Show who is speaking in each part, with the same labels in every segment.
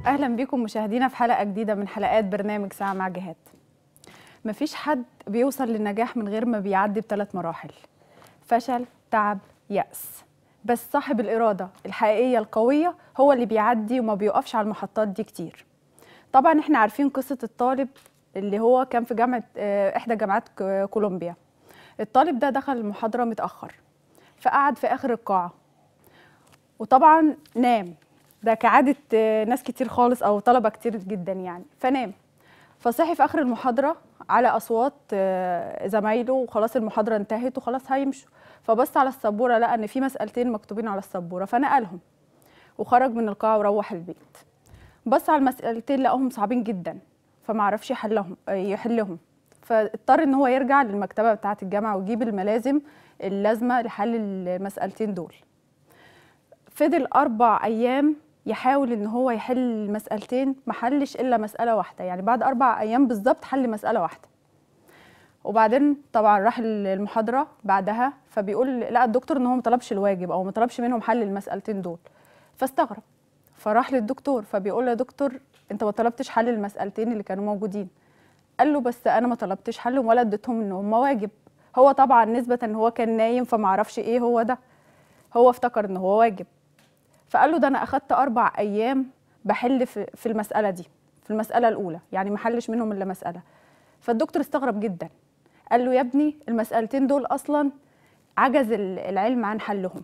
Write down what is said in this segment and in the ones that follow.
Speaker 1: اهلا بكم مشاهدينا في حلقه جديده من حلقات برنامج ساعه مع جهاد مفيش حد بيوصل للنجاح من غير ما بيعدي بثلاث مراحل فشل تعب يأس بس صاحب الإرادة الحقيقية القوية هو اللي بيعدي وما بيقفش على المحطات دي كتير طبعا احنا عارفين قصة الطالب اللي هو كان في جامعة آه، إحدى جامعات ك- كولومبيا الطالب ده دخل المحاضرة متأخر فقعد في آخر القاعة وطبعا نام ده كعادة آه، ناس كتير خالص أو طلبة كتير جدا يعني فنام فصحي في آخر المحاضرة على أصوات آه، زمايله وخلاص المحاضرة انتهت وخلاص هيمشوا فبص على السبورة لقى إن في مسألتين مكتوبين على السبورة فنقلهم وخرج من القاعة وروح البيت بص على المسألتين لقاهم صعبين جدا فمعرفش يحلهم آه، يحلهم فاضطر ان هو يرجع للمكتبة بتاعة الجامعة ويجيب الملازم اللازمة لحل المسألتين دول فضل أربع أيام يحاول إن هو يحل المسألتين ما حلش إلا مسألة واحدة يعني بعد أربع أيام بالظبط حل مسألة واحدة وبعدين طبعا راح المحاضرة بعدها فبيقول لقى الدكتور إن هو ما طلبش الواجب أو ما طلبش منهم حل المسألتين دول فاستغرب فراح للدكتور فبيقول له يا دكتور أنت ما طلبتش حل المسألتين اللي كانوا موجودين قال له بس أنا ما طلبتش حلهم ولا اديتهم إن هم واجب هو طبعا نسبة إن هو كان نايم فما عرفش إيه هو ده هو افتكر إن هو واجب فقال له ده انا اخدت اربع ايام بحل في في المساله دي في المساله الاولى يعني ما حلش منهم الا مساله فالدكتور استغرب جدا قال له يا ابني المسالتين دول اصلا عجز ال- العلم عن حلهم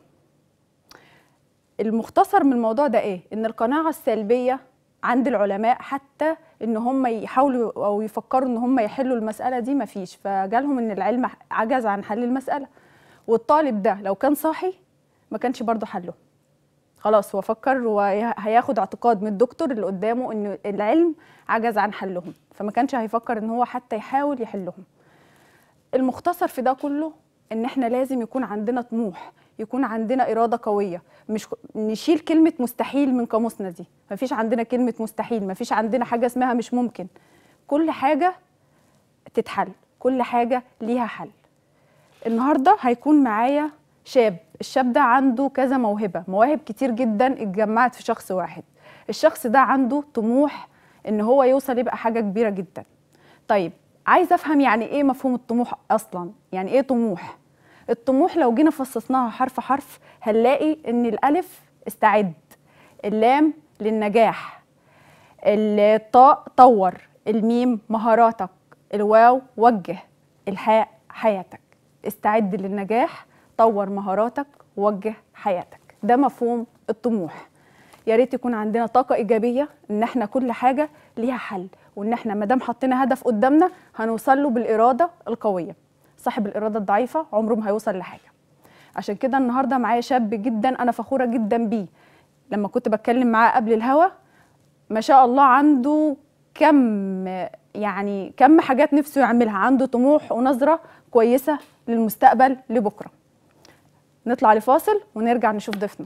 Speaker 1: المختصر من الموضوع ده ايه ان القناعه السلبيه عند العلماء حتى ان هم يحاولوا او يفكروا ان هم يحلوا المساله دي مفيش فجالهم ان العلم عجز عن حل المساله والطالب ده لو كان صاحي ما كانش برضه حله خلاص هو فكر وهياخد اعتقاد من الدكتور اللي قدامه ان العلم عجز عن حلهم فما كانش هيفكر ان هو حتى يحاول يحلهم المختصر في ده كله ان احنا لازم يكون عندنا طموح يكون عندنا اراده قويه مش نشيل كلمه مستحيل من قاموسنا دي مفيش عندنا كلمه مستحيل مفيش عندنا حاجه اسمها مش ممكن كل حاجه تتحل كل حاجه ليها حل النهارده هيكون معايا شاب الشاب ده عنده كذا موهبه مواهب كتير جدا اتجمعت في شخص واحد الشخص ده عنده طموح ان هو يوصل يبقى حاجه كبيره جدا طيب عايزه افهم يعني ايه مفهوم الطموح اصلا يعني ايه طموح الطموح لو جينا فصصناها حرف حرف هنلاقي ان الالف استعد اللام للنجاح الطاء طور الميم مهاراتك الواو وجه الحاء حياتك استعد للنجاح طور مهاراتك وجه حياتك ده مفهوم الطموح يا ريت يكون عندنا طاقة إيجابية إن إحنا كل حاجة ليها حل وإن إحنا ما دام حطينا هدف قدامنا هنوصل له بالإرادة القوية صاحب الإرادة الضعيفة عمره ما هيوصل لحاجة عشان كده النهارده معايا شاب جدا أنا فخورة جدا بيه لما كنت بتكلم معاه قبل الهوا ما شاء الله عنده كم يعني كم حاجات نفسه يعملها عنده طموح ونظرة كويسة للمستقبل لبكرة نطلع لفاصل ونرجع نشوف ضيفنا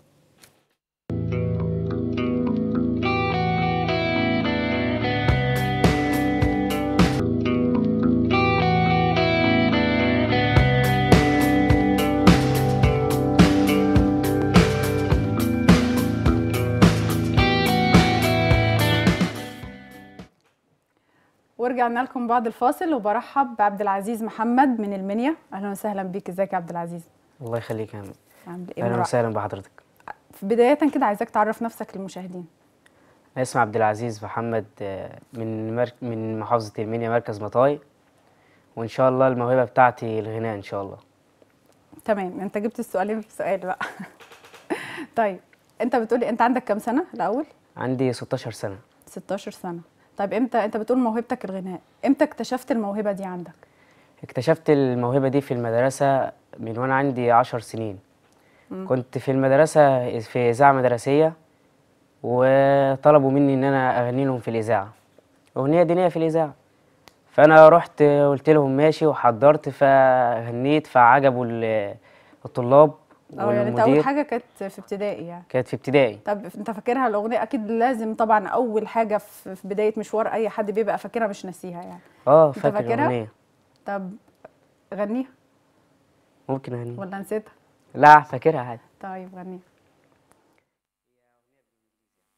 Speaker 1: ورجعنا لكم بعد الفاصل وبرحب بعبد العزيز محمد من المنيا اهلا وسهلا بيك ازيك يا عبد العزيز
Speaker 2: الله يخليك يا عم
Speaker 1: عامل ايه
Speaker 2: اهلا
Speaker 1: مرا-
Speaker 2: وسهلا بحضرتك
Speaker 1: بداية كده عايزاك تعرف نفسك للمشاهدين
Speaker 2: انا اسمي عبد العزيز محمد آه، من مرك... من محافظة المنيا مركز مطاي وان شاء الله الموهبة بتاعتي الغناء ان شاء الله
Speaker 1: تمام انت جبت السؤالين في سؤال بقى طيب انت بتقولي انت عندك كام سنة الاول
Speaker 2: عندي 16 سنة
Speaker 1: 16 سنة طيب امتى انت بتقول موهبتك الغناء امتى اكتشفت الموهبة دي عندك
Speaker 2: اكتشفت الموهبة دي في المدرسة من وانا عندي 10 سنين كنت في المدرسة في إذاعة مدرسية وطلبوا مني إن أنا أغني لهم في الإذاعة أغنية دينية في الإذاعة فأنا رحت قلت لهم ماشي وحضرت فغنيت فعجبوا ال- الطلاب
Speaker 1: اه يعني انت اول
Speaker 2: والمدير
Speaker 1: حاجة كانت في ابتدائي يعني
Speaker 2: كانت في ابتدائي
Speaker 1: طب انت فاكرها الاغنية اكيد لازم طبعا اول حاجة في في بداية مشوار اي حد بيبقى فاكرها مش ناسيها يعني
Speaker 2: اه
Speaker 1: انت
Speaker 2: فاكر
Speaker 1: فاكرها؟
Speaker 2: الأغنية
Speaker 1: طب غنيها
Speaker 2: ممكن أغنيها
Speaker 1: ولا نسيتها
Speaker 2: لا فاكرها عادي
Speaker 1: طيب غنيها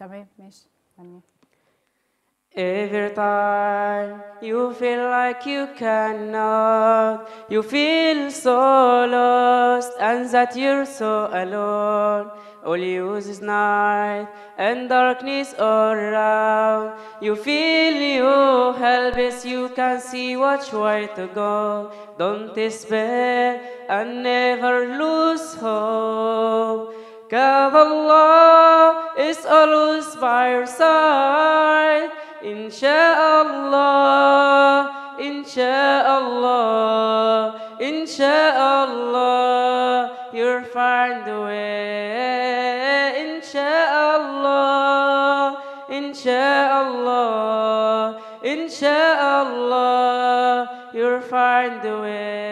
Speaker 1: تمام ماشي يعني
Speaker 2: Every time you feel like you cannot, you feel so lost and that you're so alone. All you use is night and darkness all around. You feel you helpless, you can see which way to go. Don't despair and never lose hope. God Allah is always by your side. Inshallah, Inshallah, Inshallah, you'll find a way. Inshallah, Inshallah, Inshallah, you'll find a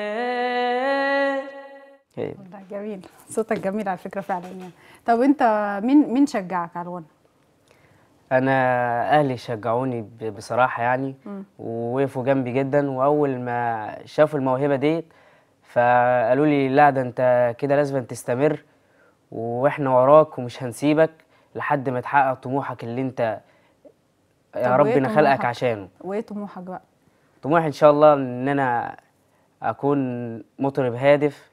Speaker 2: way.
Speaker 1: والله جميل صوتك جميل على فكره فعلا يعني طب انت مين مين شجعك على الغنى
Speaker 2: انا اهلي شجعوني ب- بصراحه يعني ووقفوا جنبي جدا واول ما شافوا الموهبه ديت فقالوا لي لا ده انت كده لازم تستمر واحنا وراك ومش هنسيبك لحد ما تحقق طموحك اللي انت
Speaker 1: طب
Speaker 2: يا
Speaker 1: وإيه
Speaker 2: ربنا خلقك
Speaker 1: طموحك؟
Speaker 2: عشانه
Speaker 1: وايه طموحك بقى
Speaker 2: طموحي ان شاء الله ان انا اكون مطرب هادف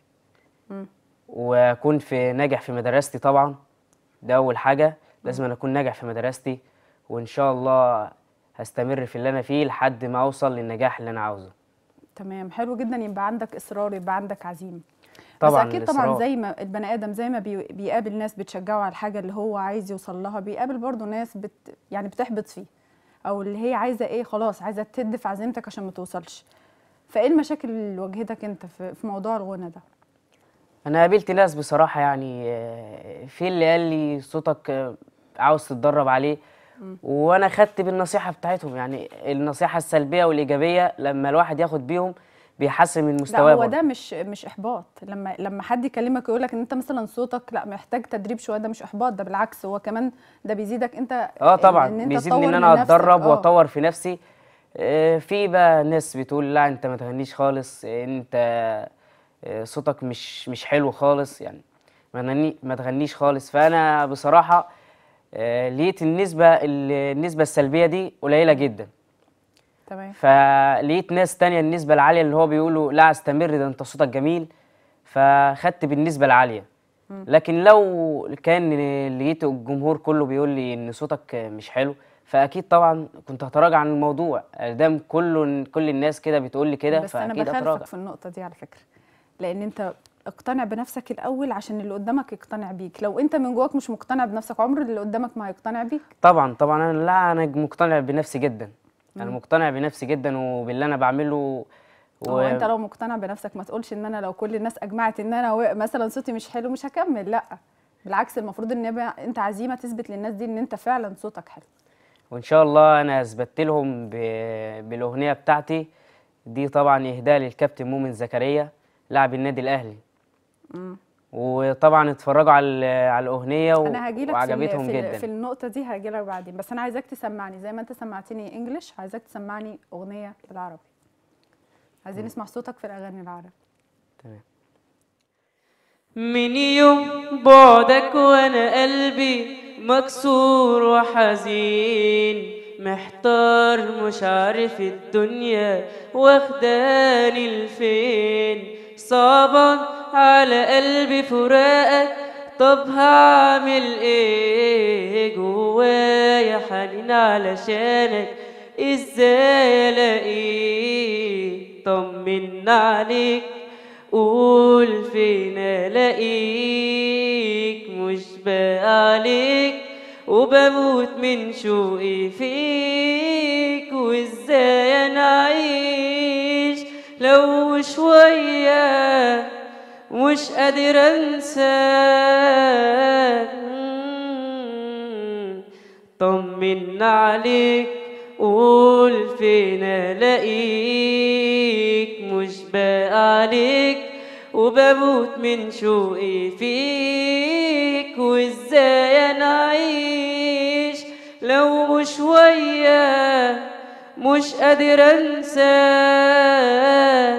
Speaker 2: واكون في ناجح في مدرستي طبعا ده اول حاجه لازم أنا اكون ناجح في مدرستي وان شاء الله هستمر في اللي انا فيه لحد ما اوصل للنجاح اللي انا عاوزه
Speaker 1: تمام حلو جدا يبقى عندك اصرار يبقى عندك عزيمه
Speaker 2: طبعا
Speaker 1: بس اكيد طبعا
Speaker 2: الإصرار.
Speaker 1: زي ما البني ادم زي ما بي- بيقابل ناس بتشجعه على الحاجه اللي هو عايز يوصل لها بيقابل برضه ناس بت يعني بتحبط فيه او اللي هي عايزه ايه خلاص عايزه تهد في عزيمتك عشان ما توصلش فايه المشاكل اللي واجهتك انت في, في موضوع الغنى ده
Speaker 2: انا قابلت ناس بصراحه يعني آه، في اللي قال لي صوتك آه، عاوز تتدرب عليه وانا خدت بالنصيحه بتاعتهم يعني النصيحه السلبيه والايجابيه لما الواحد ياخد بيهم بيحسن من
Speaker 1: لا
Speaker 2: مستواه
Speaker 1: هو
Speaker 2: برضه.
Speaker 1: ده مش مش احباط لما لما حد يكلمك ويقول لك ان انت مثلا صوتك لا محتاج تدريب شويه ده مش احباط ده بالعكس هو كمان ده بيزيدك انت
Speaker 2: اه طبعا
Speaker 1: إن أنت
Speaker 2: بيزيدني
Speaker 1: تطور
Speaker 2: ان
Speaker 1: من
Speaker 2: انا
Speaker 1: نفسك.
Speaker 2: اتدرب
Speaker 1: آه.
Speaker 2: واطور في نفسي آه، في بقى ناس بتقول لا انت ما تغنيش خالص انت آه، صوتك مش مش حلو خالص يعني ما تغني ما تغنيش خالص فانا بصراحه آه، لقيت النسبه النسبه السلبيه دي قليله جدا
Speaker 1: تمام
Speaker 2: فلقيت ناس تانية النسبة العالية اللي هو بيقولوا لا استمر ده انت صوتك جميل فخدت بالنسبة العالية لكن لو كان لقيت الجمهور كله بيقول لي ان صوتك مش حلو فاكيد طبعا كنت هتراجع عن الموضوع ادام كله كل الناس كده بتقول لي كده
Speaker 1: بس انا
Speaker 2: فاكيد هتراجع
Speaker 1: بخالفك في النقطه دي على فكره لان انت اقتنع بنفسك الاول عشان اللي قدامك يقتنع بيك لو انت من جواك مش مقتنع بنفسك عمر اللي قدامك ما هيقتنع بيك
Speaker 2: طبعا طبعا انا لا انا مقتنع بنفسي جدا انا مقتنع بنفسي جدا وباللي انا بعمله
Speaker 1: هو انت لو مقتنع بنفسك ما تقولش ان انا لو كل الناس اجمعت ان انا و- مثلا صوتي مش حلو مش هكمل لا بالعكس المفروض ان يبقى انت عزيمه تثبت للناس دي ان انت فعلا صوتك حلو
Speaker 2: وان شاء الله انا اثبتت لهم ب... بالاغنيه بتاعتي دي طبعا اهداء للكابتن مؤمن زكريا لاعب النادي الاهلي وطبعا اتفرجوا على على الاغنيه و...
Speaker 1: انا هاجي لك في,
Speaker 2: وعجبتهم
Speaker 1: ال- في,
Speaker 2: جدا
Speaker 1: ال- في النقطه دي هاجي لك بعدين بس انا عايزاك تسمعني زي ما انت سمعتني انجلش عايزاك تسمعني اغنيه بالعربي عايزين نسمع صوتك في الاغاني العربي
Speaker 2: تمام
Speaker 3: من يوم بعدك وانا قلبي مكسور وحزين محتار مش عارف الدنيا واخداني لفين صعبان على قلبي فراقك طب هعمل ايه جوايا حنين علشانك ازاي الاقيك طمنا عليك قول فين الاقيك مش بقى عليك وبموت من شوقي فيك وازاي انا اعيش لو شوية مش قادر انساك طمنا عليك قول فين الاقيك مش بقى عليك وبموت من شوقي فيك وازاي انا اعيش لو شوية مش قادر انساك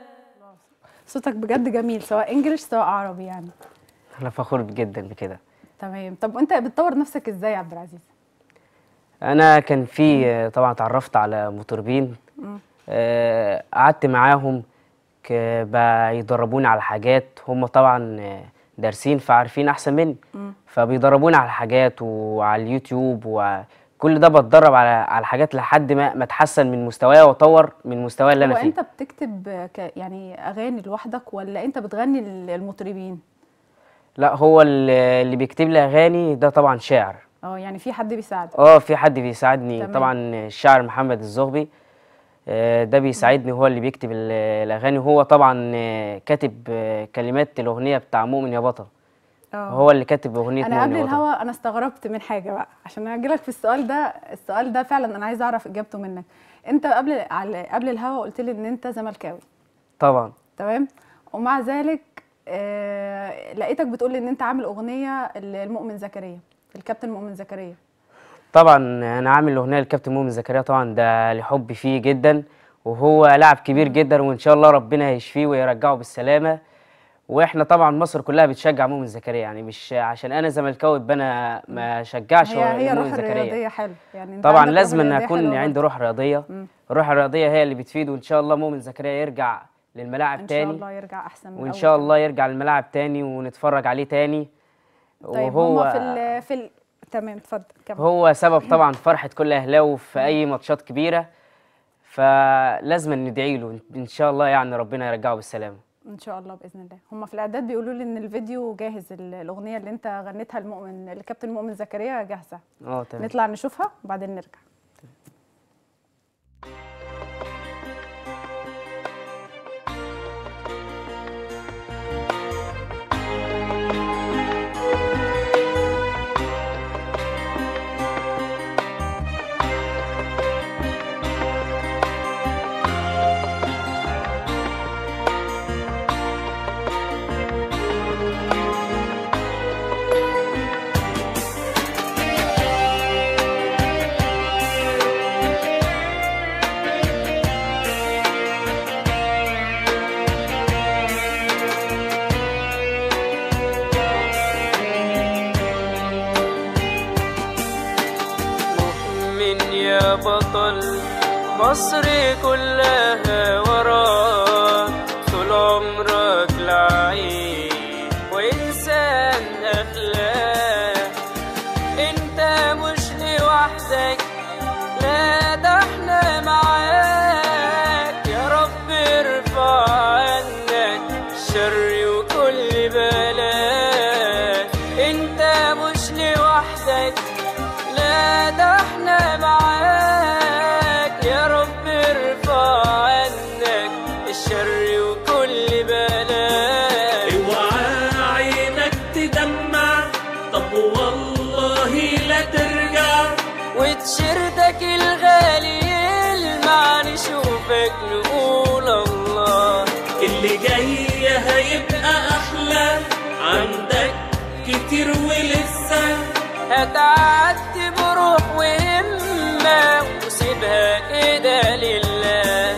Speaker 1: صوتك بجد جميل سواء انجلش سواء عربي يعني
Speaker 2: انا فخور جدا بكده
Speaker 1: تمام طب وانت بتطور نفسك ازاي يا عبد العزيز
Speaker 2: انا كان في طبعا اتعرفت على مطربين آه، قعدت معاهم ك- بقى يدربوني على حاجات هم طبعا آه، دارسين فعارفين احسن مني فبيدربوني على حاجات وعلى اليوتيوب وكل ده بتدرب على على حاجات لحد ما ما اتحسن من مستواي واطور من مستواي اللي
Speaker 1: هو
Speaker 2: انا فيه
Speaker 1: انت بتكتب ك يعني اغاني لوحدك ولا انت بتغني للمطربين
Speaker 2: لا هو اللي اللي بيكتب لي اغاني ده طبعا شاعر
Speaker 1: اه يعني في حد بيساعدك
Speaker 2: اه في حد بيساعدني
Speaker 1: تمام.
Speaker 2: طبعا الشاعر محمد الزغبي آه، ده بيساعدني هو اللي بيكتب ال- الاغاني هو طبعا آه، كاتب آه، كلمات الاغنيه بتاع مؤمن يا بطل
Speaker 1: اه
Speaker 2: هو اللي كاتب اغنيه
Speaker 1: انا
Speaker 2: مؤمن
Speaker 1: قبل
Speaker 2: يا بطل
Speaker 1: الهوا انا استغربت من حاجه بقى عشان اجيلك في السؤال ده السؤال ده فعلا انا عايزه اعرف اجابته منك انت قبل على- قبل الهوا قلت لي ان انت زملكاوي
Speaker 2: طبعا
Speaker 1: تمام ومع ذلك آه لقيتك بتقول لي ان انت عامل اغنيه للمؤمن زكريا الكابتن مؤمن زكريا
Speaker 2: طبعا انا عامل اغنيه للكابتن مؤمن زكريا طبعا ده لحبي فيه جدا وهو لاعب كبير جدا وان شاء الله ربنا يشفيه ويرجعه بالسلامه واحنا طبعا مصر كلها بتشجع مؤمن زكريا يعني مش عشان انا زملكاوي يبقى انا ما شجعش
Speaker 1: هي هي
Speaker 2: مؤمن
Speaker 1: روح
Speaker 2: زكريا
Speaker 1: الرياضيه حلو يعني انت
Speaker 2: طبعا
Speaker 1: عندك
Speaker 2: لازم
Speaker 1: روح
Speaker 2: ان
Speaker 1: رياضية
Speaker 2: اكون
Speaker 1: حلوة
Speaker 2: عندي
Speaker 1: برضه.
Speaker 2: روح رياضيه الروح الرياضيه هي اللي بتفيد وان شاء الله مؤمن زكريا يرجع للملاعب
Speaker 1: ان شاء
Speaker 2: تاني
Speaker 1: الله يرجع احسن من
Speaker 2: وان
Speaker 1: الأول
Speaker 2: شاء
Speaker 1: كمان.
Speaker 2: الله يرجع للملاعب تاني ونتفرج عليه تاني
Speaker 1: طيب
Speaker 2: وهو
Speaker 1: هما في ال في ال تمام اتفضل كمل
Speaker 2: هو سبب طبعا فرحه كل اهلاوي في اي ماتشات كبيره فلازم ندعي له ان شاء الله يعني ربنا يرجعه بالسلامه
Speaker 1: ان شاء الله باذن الله هما في الاعداد بيقولوا لي ان الفيديو جاهز ال- الاغنيه اللي انت غنيتها المؤمن الكابتن مؤمن زكريا جاهزه
Speaker 2: اه تمام
Speaker 1: نطلع نشوفها وبعدين نرجع
Speaker 3: مؤمن يا بطل مصر كلها وراك طول عمرك لعيب وإنسان أخلاق أنت مش لوحدك لا ده احنا معاك يا رب ارفع عنك الشر وكل بلاك انت مش لوحدك لا ده احنا معاك يا رب ارفع عنك الشر وكل بلاك
Speaker 4: اوعى عينك تدمع طب والله لا ترجع
Speaker 3: وتيشيرتك الغالي يلمع نشوفك نقول الله
Speaker 4: اللي جاي هيبقى احلى عندك كتير ولسه
Speaker 3: هتعدي بروح وهمة وسيبها كده لله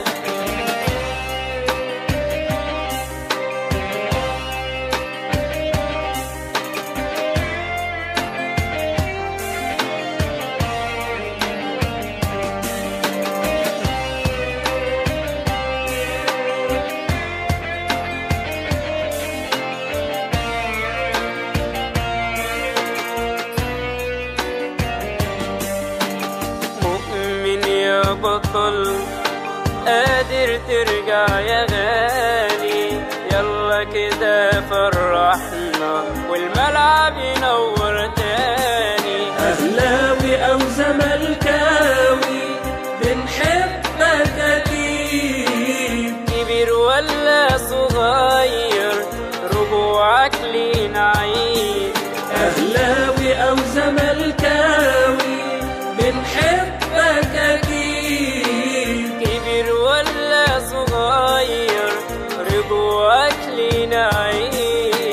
Speaker 3: مؤمن يا بطل قادر ترجع يا غالي يلا كده فرحنا والملعب ينور تاني
Speaker 4: اهلاوي او زملكاوي بنحبك اكيد
Speaker 3: كبير ولا صغير رجوعك لينا عيد
Speaker 4: اهلاوي او زملكاوي بنحبك اكيد
Speaker 3: كبير ولا صغير رجوعك لينا عيد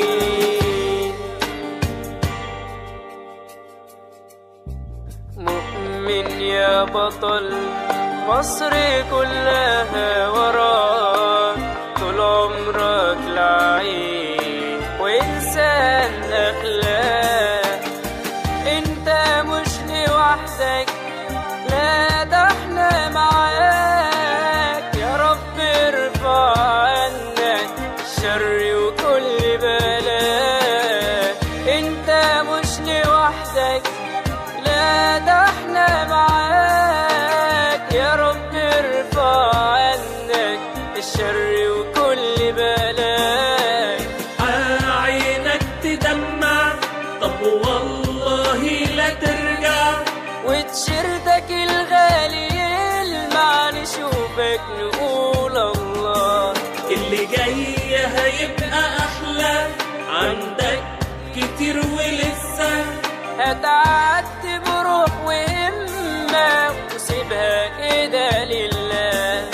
Speaker 3: مؤمن يا بطل مصر كلها وراك طول عمرك لعيب وإنسان أخلاق وحدك لا ده احنا معاك يا رب ارفع عنا الشر وكل بلاء انت مش لوحدك لا ده احنا معاك يا رب ارفع عنك الشر وكل بلاء
Speaker 4: عينك تدمع طب والله لا ترجع
Speaker 3: وتشيرتك الغالي يلمع نشوفك نقول الله
Speaker 4: اللي جاي هيبقى احلى عندك كتير ولسه
Speaker 3: هتعدي بروح وهمة وسيبها كده لله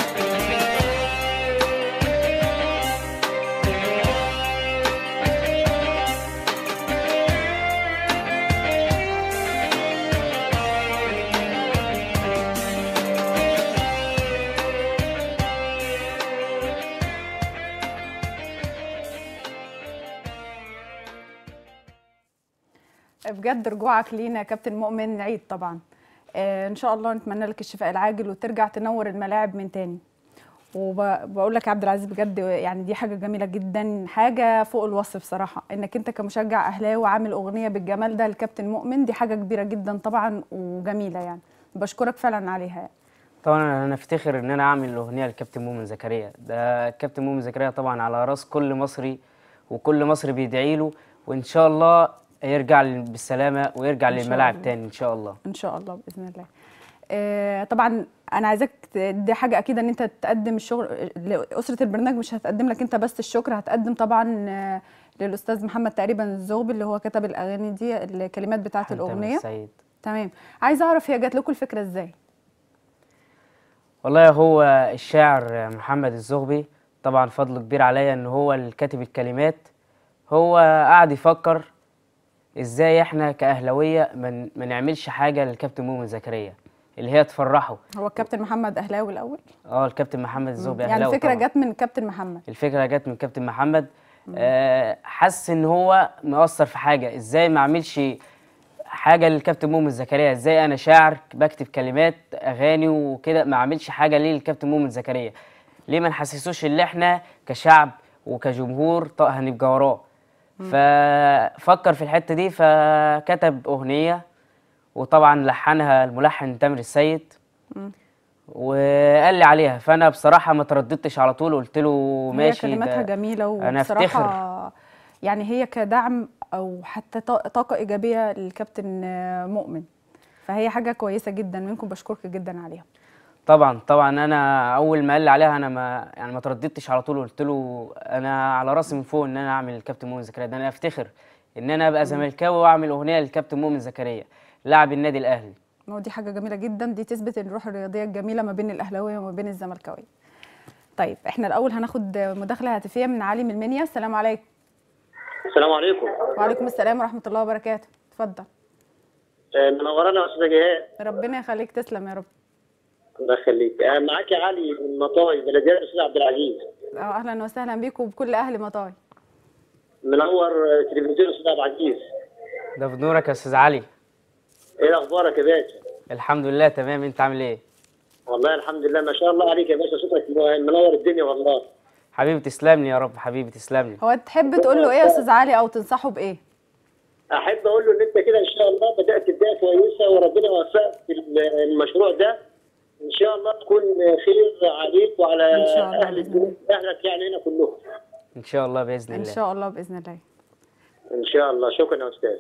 Speaker 1: بجد رجوعك لينا يا كابتن مؤمن عيد طبعا آه ان شاء الله نتمنى لك الشفاء العاجل وترجع تنور الملاعب من تاني وبقول لك يا عبد العزيز بجد يعني دي حاجه جميله جدا حاجه فوق الوصف بصراحه انك انت كمشجع اهلاوي عامل اغنيه بالجمال ده لكابتن مؤمن دي حاجه كبيره جدا طبعا وجميله يعني بشكرك فعلا عليها يعني.
Speaker 2: طبعا انا افتخر ان انا اعمل اغنيه لكابتن مؤمن زكريا ده كابتن مؤمن زكريا طبعا على راس كل مصري وكل مصري بيدعي له وان شاء الله يرجع بالسلامه ويرجع
Speaker 1: إن شاء
Speaker 2: للملاعب
Speaker 1: الله.
Speaker 2: تاني ان شاء الله
Speaker 1: ان شاء الله باذن الله آه، طبعا انا عايزاك ت- دي حاجه اكيد ان انت تقدم الشغل لاسره البرنامج مش هتقدم لك انت بس الشكر هتقدم طبعا آه، للاستاذ محمد تقريبا الزغبي اللي هو كتب الاغاني دي الكلمات بتاعه
Speaker 2: حنتم
Speaker 1: الاغنيه
Speaker 2: السيد
Speaker 1: تمام عايزه اعرف هي جات لكم الفكره ازاي
Speaker 2: والله هو الشاعر محمد الزغبي طبعا فضل كبير عليا ان هو اللي كاتب الكلمات هو قعد يفكر ازاي احنا كاهلاويه ما ما نعملش حاجه للكابتن مؤمن زكريا اللي هي تفرحه
Speaker 1: هو الكابتن محمد اهلاوي الاول
Speaker 2: اه الكابتن محمد الزغبي
Speaker 1: يعني
Speaker 2: أهلاوي
Speaker 1: الفكره
Speaker 2: طبعاً.
Speaker 1: جت من كابتن محمد
Speaker 2: الفكره جت من كابتن محمد آه حس ان هو مقصر في حاجه ازاي ما اعملش حاجه للكابتن مؤمن زكريا ازاي انا شاعر بكتب كلمات اغاني وكده ما اعملش حاجه ليه للكابتن مؤمن زكريا ليه ما نحسسوش ان احنا كشعب وكجمهور ط- هنبقى وراه ففكر في الحته دي فكتب اغنيه وطبعا لحنها الملحن تامر السيد وقال لي عليها فانا بصراحه ما ترددتش على طول قلت له
Speaker 1: هي
Speaker 2: ماشي
Speaker 1: كلماتها
Speaker 2: ده
Speaker 1: جميله
Speaker 2: أنا
Speaker 1: وبصراحه يعني هي كدعم او حتى ط- طاقه ايجابيه للكابتن آه، مؤمن فهي حاجه كويسه جدا منكم بشكرك جدا عليها
Speaker 2: طبعا طبعا انا اول ما قال لي عليها انا ما يعني ما ترددتش على طول قلت له انا على راسي من فوق ان انا اعمل الكابتن مؤمن زكريا ده انا افتخر ان انا ابقى زملكاوي واعمل اغنيه للكابتن مؤمن زكريا لاعب النادي الاهلي
Speaker 1: ما هو دي حاجه جميله جدا دي تثبت الروح الرياضيه الجميله ما بين الاهلاويه وما بين الزملكاويه طيب احنا الاول هناخد مداخله هاتفيه من علي من المنيا السلام عليكم
Speaker 5: السلام عليكم
Speaker 1: وعليكم السلام ورحمه الله وبركاته اتفضل
Speaker 5: آه، منورانا يا استاذه جهاد
Speaker 1: ربنا يخليك تسلم يا رب
Speaker 5: الله يخليك آه، معاك علي من مطاي بلديات الاستاذ عبد العزيز
Speaker 1: اه اهلا وسهلا بيكم وبكل اهل مطاي
Speaker 5: منور آه، تلفزيون الاستاذ عبد العزيز
Speaker 2: ده بنورك يا استاذ علي
Speaker 5: ايه اخبارك يا باشا
Speaker 2: الحمد لله تمام انت عامل ايه
Speaker 5: والله الحمد لله ما شاء الله عليك يا باشا صوتك منور الدنيا والله
Speaker 2: حبيبي تسلم لي يا رب حبيبي تسلم لي
Speaker 1: هو تحب تقول له ايه يا استاذ علي او تنصحه بايه
Speaker 5: احب اقول له ان انت كده ان شاء الله بدات بدايه كويسه وربنا يوفقك في المشروع ده ان شاء الله تكون خير عليك وعلى
Speaker 1: إن شاء الله
Speaker 5: اهل
Speaker 1: بإذن الله.
Speaker 5: اهلك يعني هنا كلهم
Speaker 2: ان شاء الله باذن
Speaker 1: ان
Speaker 2: الله
Speaker 1: شاء الله باذن الله
Speaker 5: ان شاء الله شكرا يا استاذ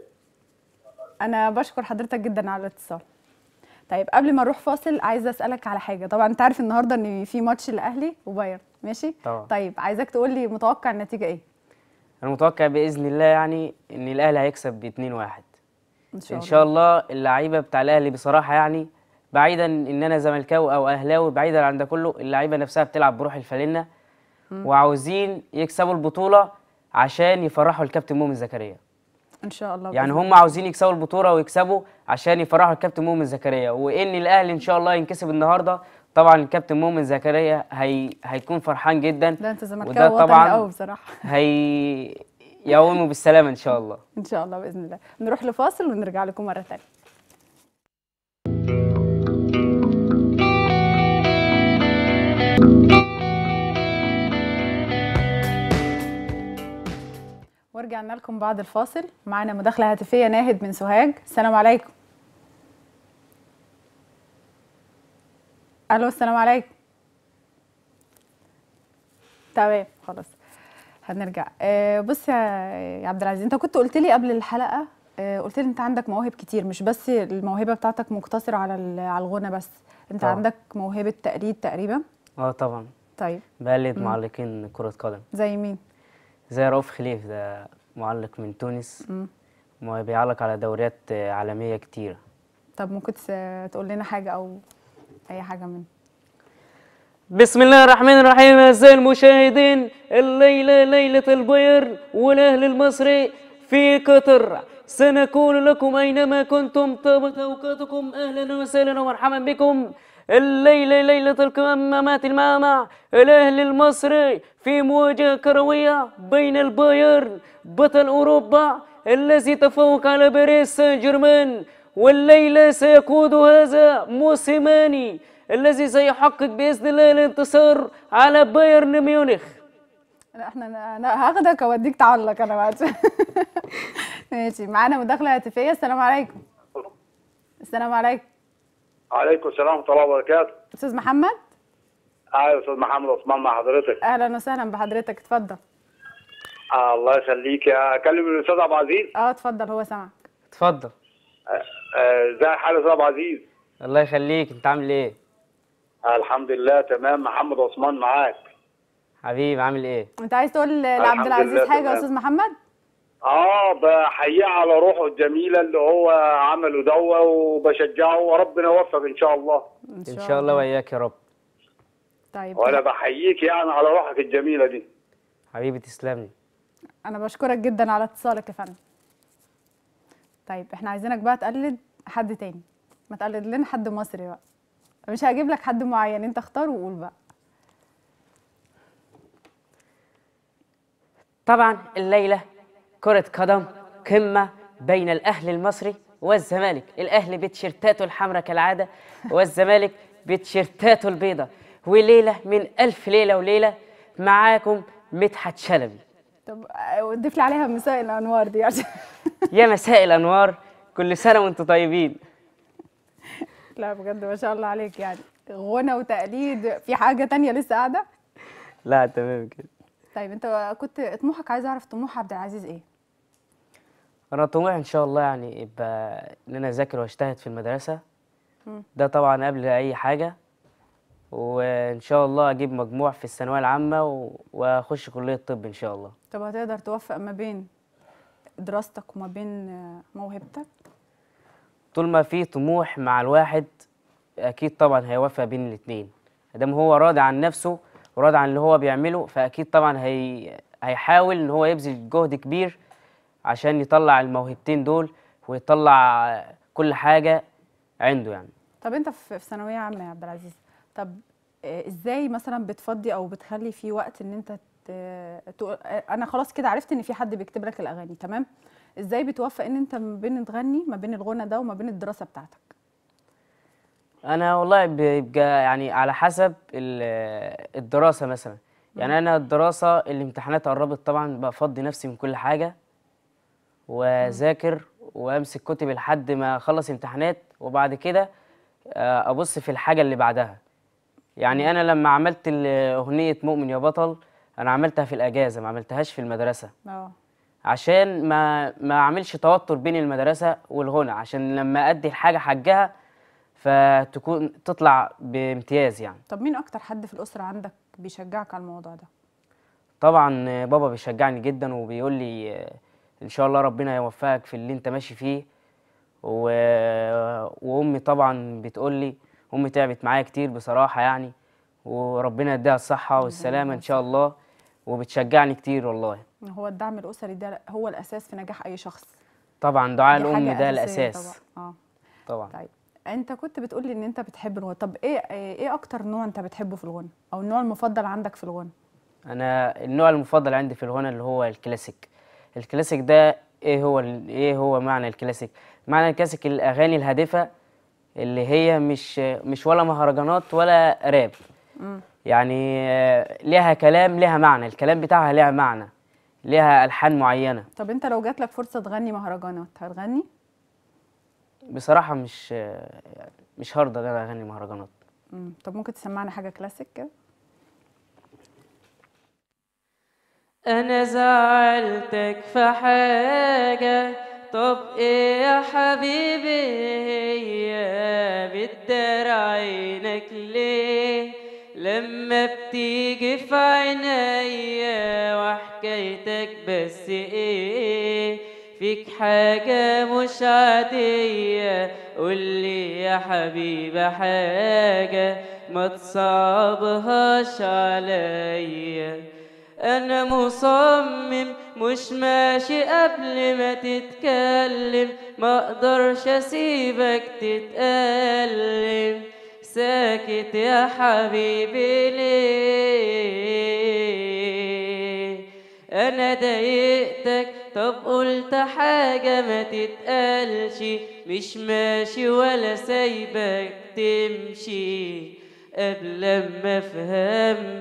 Speaker 1: انا بشكر حضرتك جدا على الاتصال طيب قبل ما نروح فاصل عايزه اسالك على حاجه طبعا انت عارف النهارده ان في ماتش الاهلي وبايرن ماشي
Speaker 2: طبعا.
Speaker 1: طيب عايزاك تقول لي متوقع النتيجه ايه
Speaker 2: انا متوقع باذن الله يعني ان الاهلي هيكسب ب 2 1
Speaker 1: ان شاء
Speaker 2: ان
Speaker 1: الله
Speaker 2: شاء الله اللعيبه بتاع الاهلي بصراحه يعني بعيدا ان انا زملكاوي او اهلاوي بعيدا عن ده كله اللعيبه نفسها بتلعب بروح الفانلة وعاوزين يكسبوا البطوله عشان يفرحوا الكابتن مؤمن زكريا
Speaker 1: ان شاء الله
Speaker 2: يعني
Speaker 1: بإذن
Speaker 2: هم عاوزين يكسبوا البطوله ويكسبوا عشان يفرحوا الكابتن مؤمن زكريا وان الاهلي ان شاء الله ينكسب النهارده طبعا الكابتن مؤمن زكريا هي هيكون فرحان جدا
Speaker 1: ده انت
Speaker 2: وده
Speaker 1: زملكاوي وطني
Speaker 2: طبعاً
Speaker 1: قوي بصراحه
Speaker 2: هي يقوموا بالسلامه ان شاء الله
Speaker 1: ان شاء الله باذن الله نروح لفاصل ونرجع لكم مره ثانيه ورجعنا لكم بعد الفاصل معانا مداخله هاتفيه ناهد من سوهاج السلام عليكم الو السلام عليكم تمام خلاص هنرجع آه بص يا يا عبد العزيز انت كنت قلت لي قبل الحلقه آه قلت لي انت عندك مواهب كتير مش بس الموهبه بتاعتك مقتصره على ال- على الغنى بس انت
Speaker 2: طبعا.
Speaker 1: عندك موهبه تقليد تقريبا
Speaker 2: اه طبعا
Speaker 1: طيب
Speaker 2: بقلد معلقين كرة قدم
Speaker 1: زي مين
Speaker 2: زي رؤوف خليف ده معلق من تونس ما بيعلق على دوريات آه، عالمية كتيرة
Speaker 1: طب ممكن تس- تقول لنا حاجه او اي حاجه من
Speaker 2: بسم الله الرحمن الرحيم أعزائي المشاهدين الليلة ليلة البير والأهل المصري في قطر سنقول لكم أينما كنتم طابت أوقاتكم أهلا وسهلا ومرحبا بكم الليلة ليلة القمامات المامع الأهلي المصري في مواجهة كروية بين البايرن بطل أوروبا الذي تفوق على باريس سان جيرمان والليلة سيقود هذا موسيماني الذي سيحقق بإذن الله الانتصار على بايرن ميونخ
Speaker 1: لا احنا انا أنا هاخدك اوديك تعلق انا بعد ماشي معانا مداخله هاتفيه السلام عليكم السلام عليكم
Speaker 6: عليكم السلام ورحمه الله وبركاته
Speaker 1: استاذ محمد
Speaker 6: ايوه استاذ محمد عثمان مع حضرتك
Speaker 1: اهلا وسهلا بحضرتك اتفضل
Speaker 6: آه الله يخليك اكلم الاستاذ ابو عزيز
Speaker 1: اه اتفضل هو سامعك
Speaker 2: اتفضل
Speaker 6: آه، ازي حال الاستاذ ابو عزيز
Speaker 2: الله يخليك انت عامل ايه
Speaker 6: آه الحمد لله تمام محمد عثمان معاك
Speaker 2: حبيبي عامل ايه
Speaker 1: انت عايز تقول لعبد
Speaker 6: الحمد
Speaker 1: العزيز
Speaker 6: لله
Speaker 1: حاجه يا
Speaker 6: تمام.
Speaker 1: استاذ محمد
Speaker 6: اه بحييه على روحه الجميله اللي هو عمله دوا وبشجعه وربنا يوفق ان شاء الله
Speaker 2: ان شاء الله وياك يا رب
Speaker 1: طيب
Speaker 6: وانا بحييك يعني على روحك الجميله دي
Speaker 2: حبيبي تسلمني
Speaker 1: انا بشكرك جدا على اتصالك يا فندم طيب احنا عايزينك بقى تقلد حد تاني ما تقلد لنا حد مصري بقى مش هجيب لك حد معين انت اختار وقول بقى
Speaker 2: طبعا الليلة كرة قدم قمة بين الأهلي المصري والزمالك الأهلي بتيشيرتاته الحمراء كالعادة والزمالك بتيشيرتاته البيضاء وليلة من ألف ليلة وليلة معاكم مدحت شلبي
Speaker 1: طب آه، ضيف لي عليها مساء الانوار دي عشان
Speaker 2: يا مساء الأنوار كل سنة وانتم طيبين
Speaker 1: لا بجد ما شاء الله عليك يعني غنى وتقليد في حاجه تانية لسه قاعده
Speaker 2: لا تمام كده
Speaker 1: طيب انت كنت طموحك عايز اعرف طموح عبد العزيز ايه
Speaker 2: انا طموحي ان شاء الله يعني يبقى ان انا اذاكر واجتهد في المدرسه ده طبعا قبل اي حاجه وان شاء الله اجيب مجموع في الثانويه العامه و- واخش كليه طب ان شاء الله
Speaker 1: طب هتقدر توفق ما بين دراستك وما بين آه، موهبتك
Speaker 2: طول ما في طموح مع الواحد اكيد طبعا هيوفق بين الاتنين ادام هو راضي عن نفسه وراضي عن اللي هو بيعمله فاكيد طبعا هي هيحاول ان هو يبذل جهد كبير عشان يطلع الموهبتين دول ويطلع كل حاجه عنده يعني
Speaker 1: طب انت في في ثانويه عامه يا عبد العزيز طب آه، ازاي مثلا بتفضي او بتخلي في وقت ان انت ت- تقول آه، انا خلاص كده عرفت ان في حد بيكتب لك الاغاني تمام ازاي بتوفق ان انت ما بين تغني ما بين الغنى ده وما بين الدراسه بتاعتك
Speaker 2: انا والله بيبقى يعني على حسب ال- الدراسه مثلا يعني انا الدراسه الامتحانات قربت طبعا بفضي نفسي من كل حاجه واذاكر وامسك كتب لحد ما اخلص امتحانات وبعد كده آه، ابص في الحاجه اللي بعدها يعني انا لما عملت ال- اغنيه مؤمن يا بطل انا عملتها في الاجازه ما عملتهاش في المدرسه
Speaker 1: اه
Speaker 2: عشان ما ما اعملش توتر بين المدرسه والغنى عشان لما ادي الحاجه حقها فتكون تطلع بامتياز يعني
Speaker 1: طب مين اكتر حد في الاسره عندك بيشجعك على الموضوع ده
Speaker 2: طبعا بابا بيشجعني جدا وبيقول لي آه، ان شاء الله ربنا يوفقك في اللي انت ماشي فيه و... وامي طبعا بتقول لي امي تعبت معايا كتير بصراحه يعني وربنا يديها الصحه والسلامه ان شاء الله وبتشجعني كتير والله
Speaker 1: هو الدعم الاسري ده هو الاساس في نجاح اي شخص
Speaker 2: طبعا دعاء
Speaker 1: دي
Speaker 2: الام
Speaker 1: حاجة
Speaker 2: ده
Speaker 1: أساسية
Speaker 2: الاساس
Speaker 1: طبعا اه
Speaker 2: طبعا
Speaker 1: طيب انت كنت بتقولي ان انت بتحب الغنى طب ايه ايه اكتر نوع انت بتحبه في الغنى او النوع المفضل عندك في الغنى
Speaker 2: انا النوع المفضل عندي في الغنى اللي هو الكلاسيك الكلاسيك ده ايه هو ال- ايه هو معنى الكلاسيك معنى الكلاسيك الاغاني الهادفه اللي هي مش مش ولا مهرجانات ولا راب يعني آه، ليها كلام ليها معنى الكلام بتاعها ليها معنى ليها الحان معينه
Speaker 1: طب انت لو جات لك فرصه تغني مهرجانات هتغني
Speaker 2: بصراحه مش مش هرضى ان انا اغني مهرجانات
Speaker 1: مم. طب ممكن تسمعنا حاجه كلاسيك كده
Speaker 3: انا زعلتك في حاجة طب ايه يا حبيبي هي بتدار عينك ليه لما بتيجي في عينيا وحكايتك بس ايه فيك حاجة مش عادية قولي يا حبيبي حاجة ما تصعبهاش عليا انا مصمم مش ماشي قبل ما تتكلم ما اقدرش اسيبك تتألم ساكت يا حبيبي ليه انا ضايقتك طب قلت حاجة ما تتقالش مش ماشي ولا سايبك تمشي قبل ما افهم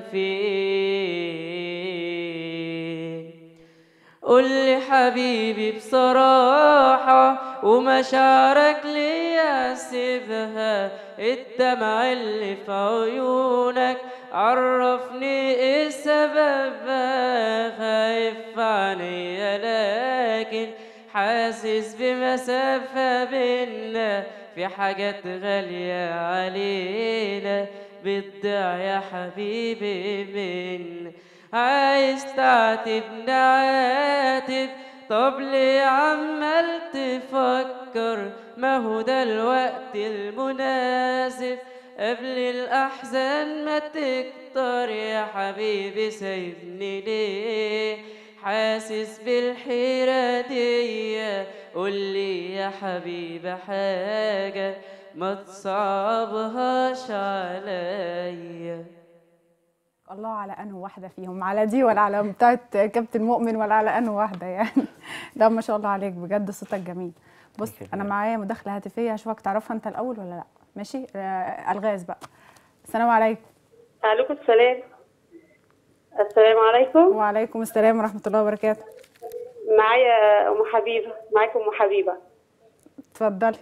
Speaker 3: فين قولي حبيبي بصراحة ومشاعرك ليا سيبها الدمع اللي في عيونك عرفني ايه سببها خايف عليا لكن حاسس بمسافة بينا في حاجات غالية علينا بتضيع يا حبيبي من عايز تعاتبني عاتب طب ليه عمال تفكر ما هو ده الوقت المناسب قبل الأحزان ما تكتر يا حبيبي سايبني ليه حاسس بالحيرة دي قولي يا حبيبي حاجة ما تصعبهاش عليا
Speaker 1: الله على انه واحده فيهم على دي ولا على بتاعه كابتن مؤمن ولا على انه واحده يعني لا ما شاء الله عليك بجد صوتك جميل بص
Speaker 2: Thank you.
Speaker 1: انا معايا مداخله هاتفيه هشوفك تعرفها انت الاول ولا لا ماشي آه، الغاز بقى السلام عليكم
Speaker 7: عليكم السلام السلام عليكم
Speaker 1: وعليكم السلام ورحمه الله وبركاته
Speaker 7: معايا ام حبيبه معاكم ام حبيبه
Speaker 1: اتفضلي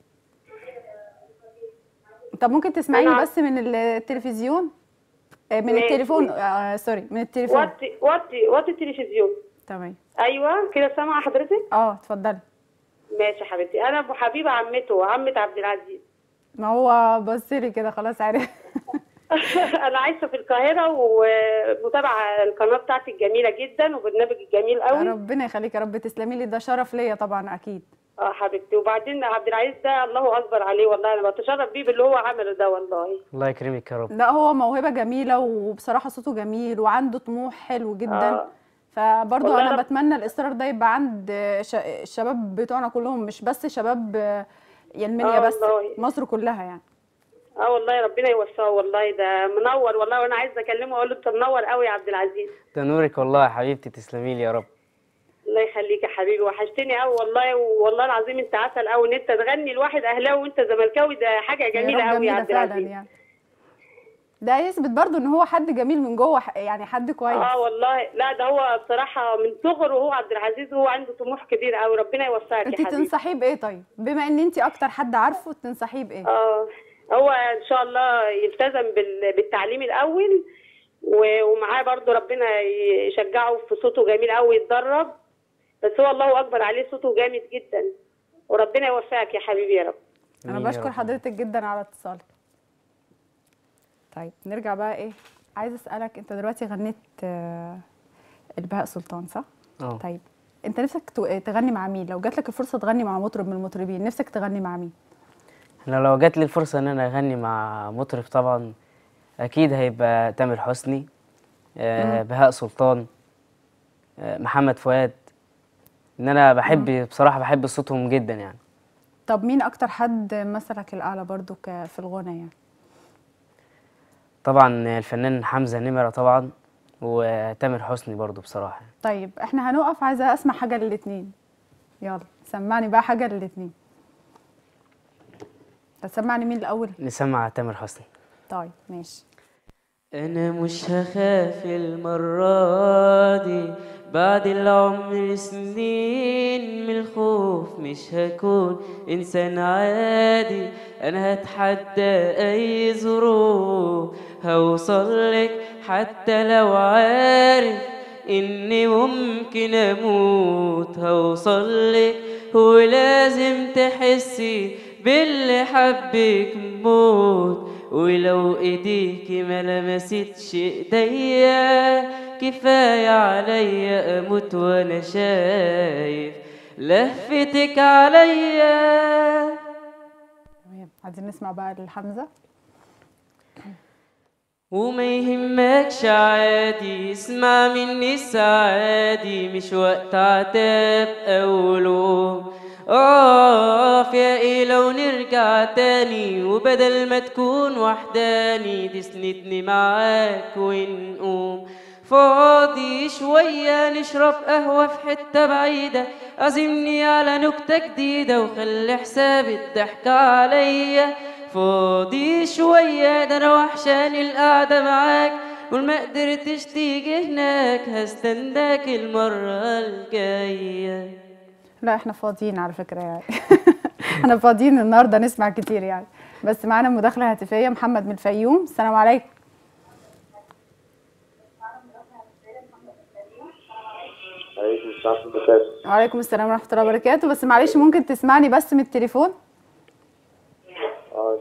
Speaker 1: طب ممكن تسمعيني
Speaker 7: أنا-
Speaker 1: بس من التلفزيون آه، من
Speaker 7: ماشي.
Speaker 1: التليفون آه سوري من التليفون
Speaker 7: وطي وطي وطي التلفزيون
Speaker 1: تمام
Speaker 7: ايوه كده سامعه حضرتك
Speaker 1: اه اتفضلي
Speaker 7: ماشي يا حبيبتي انا ام حبيبه عمته عمه عبد العزيز
Speaker 1: ما هو بصلي كده خلاص عارف
Speaker 7: انا عايشه في القاهره ومتابعه القناه بتاعتك جميله جدا وبرنامجك جميل قوي
Speaker 1: ربنا يخليك يا رب تسلمي لي ده شرف ليا طبعا اكيد
Speaker 7: اه حبيبتي وبعدين عبد العزيز ده الله اكبر عليه والله انا بتشرف بيه باللي هو عمله ده والله
Speaker 2: الله يكرمك يا رب
Speaker 1: لا هو موهبة جميلة وبصراحة صوته جميل وعنده طموح حلو جدا
Speaker 7: آه.
Speaker 1: فبرضه
Speaker 7: والله
Speaker 1: أنا
Speaker 7: رب-
Speaker 1: بتمنى الإصرار ده يبقى عند ش- الشباب بتوعنا كلهم مش بس شباب المنيا
Speaker 7: آه
Speaker 1: بس
Speaker 7: والله.
Speaker 1: مصر كلها يعني
Speaker 7: اه والله ربنا يوفقه والله ده منور والله وانا عايزه اكلمه واقول له انت منور قوي يا عبد العزيز
Speaker 2: ده نورك والله يا حبيبتي تسلمي لي يا رب
Speaker 7: الله يخليك يا حبيبي وحشتني قوي والله والله العظيم انت عسل قوي ان انت تغني لواحد اهلاوي وانت زملكاوي ده حاجه جميله
Speaker 1: يا رب
Speaker 7: قوي يا
Speaker 1: جميلة
Speaker 7: عبد
Speaker 1: فعلا
Speaker 7: العزيز
Speaker 1: يعني ده يثبت برضه ان هو حد جميل من جوه ح- يعني حد كويس
Speaker 7: اه والله لا ده هو بصراحه من صغره وهو عبد العزيز وهو عنده طموح كبير قوي ربنا يوفقك
Speaker 1: انت
Speaker 7: يا حبيبي
Speaker 1: تنصحيه بايه طيب بما ان انت اكتر حد عارفه تنصحيه بايه
Speaker 7: اه هو ان شاء الله يلتزم بال- بالتعليم الاول و- ومعاه برضو ربنا يشجعه في صوته جميل قوي يتدرب بس هو الله اكبر عليه صوته جامد جدا وربنا يوفقك يا حبيبي يا رب
Speaker 1: انا
Speaker 2: آمين يا
Speaker 1: بشكر
Speaker 2: رب.
Speaker 1: حضرتك جدا على اتصالك طيب نرجع بقى ايه عايزه اسالك انت دلوقتي غنيت آه، البهاء سلطان صح
Speaker 2: اه
Speaker 1: طيب انت نفسك تو- تغني مع مين لو جات لك الفرصه تغني مع مطرب من المطربين نفسك تغني مع مين
Speaker 2: انا لو جات لي الفرصه ان انا اغني مع مطرب طبعا اكيد هيبقى تامر حسني آه بهاء سلطان آه محمد فؤاد ان انا بحب بصراحه بحب صوتهم جدا يعني
Speaker 1: طب مين اكتر حد مثلك الاعلى برضو ك- في الغنى يعني
Speaker 2: طبعا الفنان حمزه نمره طبعا وتامر حسني برضو بصراحه
Speaker 1: طيب احنا هنقف عايزه اسمع حاجه للاتنين يلا سمعني بقى حاجه للاتنين هتسمعني مين الاول
Speaker 2: نسمع تامر حسني
Speaker 1: طيب ماشي
Speaker 3: أنا مش هخاف المرة دي بعد العمر سنين من الخوف مش هكون إنسان عادي أنا هتحدى أي ظروف هوصلك حتى لو عارف إني ممكن أموت هوصلك ولازم تحسي باللي حبك موت ولو ايديكي ما لمستش ايديا كفاية عليا اموت وانا شايف لفتك عليا
Speaker 1: تمام عايزين نسمع بقى لحمزه
Speaker 3: وما يهمكش عادي اسمع مني سعادي مش وقت عتاب او لوم اقف يا ايه لو نرجع تاني وبدل ما تكون وحداني تسندني معاك ونقوم فاضي شوية نشرب قهوة في حتة بعيدة عزمني على نكتة جديدة وخلي حساب الضحكة عليا فاضي شوية ده أنا وحشاني القعدة معاك والما قدرتش تيجي هناك هستناك المرة الجاية
Speaker 1: لا احنا فاضيين على فكره يعني احنا فاضيين النهارده نسمع كتير يعني بس معانا مداخله هاتفيه محمد من الفيوم السلام عليكم
Speaker 5: عليكم السلام ورحمة الله وبركاته.
Speaker 1: وعليكم السلام ورحمه الله وبركاته بس معلش ممكن تسمعني بس من التليفون
Speaker 5: آه.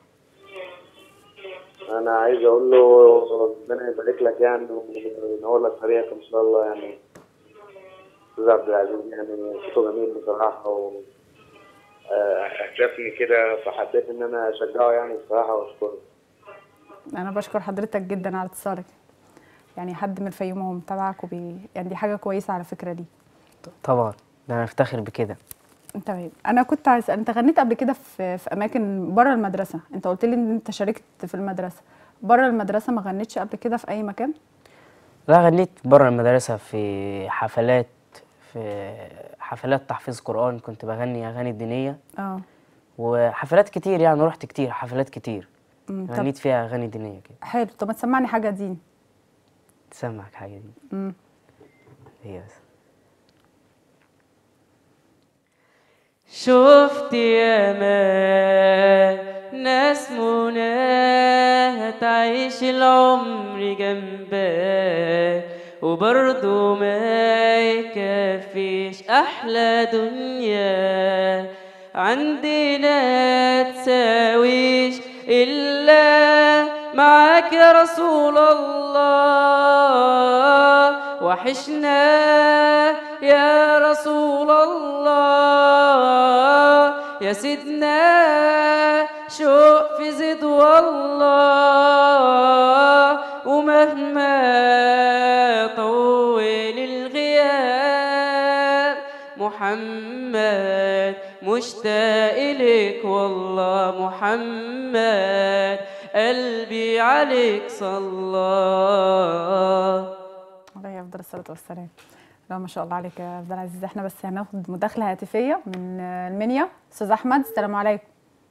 Speaker 5: انا عايز اقول له ربنا يبارك لك يعني وينور لك طريقك ان شاء الله يعني استاذ عبد العزيز يعني صوته جميل بصراحه و آه، احساسني كده فحبيت ان انا اشجعه يعني بصراحه واشكره
Speaker 1: انا بشكر حضرتك جدا على اتصالك يعني حد من الفيوم هو متابعك وبي... يعني دي حاجه كويسه على فكره دي
Speaker 2: طبعا ده انا افتخر بكده
Speaker 1: تمام انا كنت عايز انت غنيت قبل كده في في اماكن بره المدرسه انت قلت لي ان انت شاركت في المدرسه بره المدرسه ما غنيتش قبل كده في اي مكان
Speaker 2: لا غنيت بره المدرسة في حفلات في حفلات تحفيظ قرآن كنت بغني أغاني دينية
Speaker 1: اه
Speaker 2: وحفلات كتير يعني رحت كتير حفلات كتير
Speaker 1: أمم، طب
Speaker 2: غنيت فيها أغاني دينية كده
Speaker 1: حلو طب ما تسمعني حاجه دين
Speaker 2: تسمعك حاجة دي
Speaker 1: امم
Speaker 2: هي بس
Speaker 3: شفت ياما ناس مناها تعيش العمر جنبك وبرضه ما يكفيش أحلى دنيا عندنا تساويش إلا معاك يا رسول الله وحشنا يا رسول الله يا سيدنا شوق في زيد والله ومهما طول الغياب محمد مشتاق إليك والله محمد قلبي عليك صلى
Speaker 1: عليه افضل الصلاه والسلام لا ما شاء الله عليك يا عبد العزيز احنا بس هناخد مداخله هاتفيه من آه، المنيا استاذ احمد السلام عليكم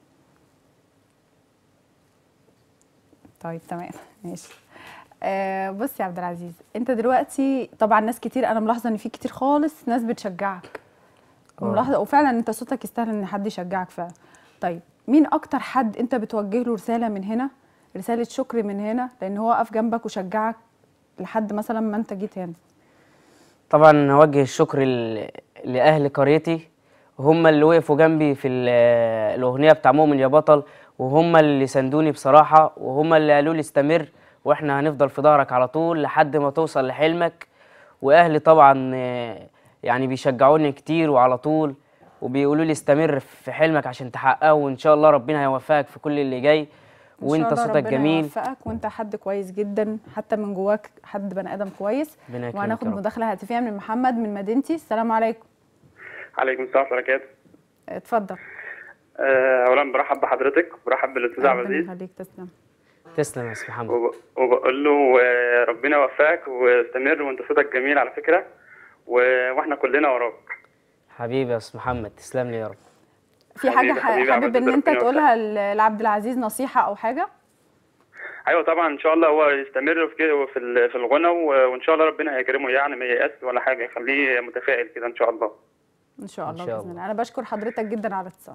Speaker 1: طيب تمام ماشي آه بص يا عبد العزيز انت دلوقتي طبعا ناس كتير انا ملاحظه ان في كتير خالص ناس بتشجعك ملاحظه وفعلا انت صوتك يستاهل ان حد يشجعك فعلا طيب مين اكتر حد انت بتوجه له رساله من هنا رساله شكر من هنا لان هو وقف جنبك وشجعك لحد مثلا ما انت جيت هنا
Speaker 2: طبعا أوجه الشكر ل- لأهل قريتي هم اللي وقفوا جنبي في ال- الأغنية بتاع مؤمن يا بطل وهم اللي ساندوني بصراحة وهم اللي قالوا لي استمر واحنا هنفضل في ظهرك على طول لحد ما توصل لحلمك وأهلي طبعا آه، يعني بيشجعوني كتير وعلى طول وبيقولوا لي استمر في حلمك عشان تحققه وإن شاء الله ربنا هيوفقك في كل اللي جاي
Speaker 1: إن شاء
Speaker 2: وانت
Speaker 1: الله
Speaker 2: صوتك
Speaker 1: ربنا
Speaker 2: جميل
Speaker 1: يوفقك وانت حد كويس جدا حتى من جواك حد بني ادم كويس
Speaker 2: ربنا يكرمك
Speaker 1: وهناخد
Speaker 2: يا رب.
Speaker 1: مداخله هاتفيه من محمد من مدينتي السلام عليكم
Speaker 6: عليكم السلام ورحمه الله وبركاته
Speaker 1: اتفضل
Speaker 6: آه، اولا برحب بحضرتك وبرحب بالاستاذ عبد
Speaker 1: ربنا
Speaker 6: العزيز
Speaker 1: يخليك تسلم
Speaker 2: تسلم يا أستاذ محمد
Speaker 6: وب- وبقول له آه، ربنا يوفقك واستمر وانت صوتك جميل على فكره و- واحنا كلنا وراك
Speaker 2: حبيبي يا أستاذ محمد تسلم لي يا رب
Speaker 1: في
Speaker 6: حبيبي-
Speaker 1: حاجه ح-
Speaker 6: حبيبي يا
Speaker 1: حابب
Speaker 6: عبد
Speaker 1: ان انت
Speaker 6: ربنا
Speaker 1: تقولها ل- لعبد العزيز نصيحه او حاجه
Speaker 8: ايوه طبعا ان شاء الله هو يستمر في كده في ال- في الغنى و- وان شاء الله ربنا هيكرمه يعني ما ييأس ولا حاجه يخليه متفائل كده ان شاء الله
Speaker 1: ان شاء الله
Speaker 2: شاء
Speaker 1: باذن
Speaker 2: الله.
Speaker 1: الله انا بشكر حضرتك جدا على الاتصال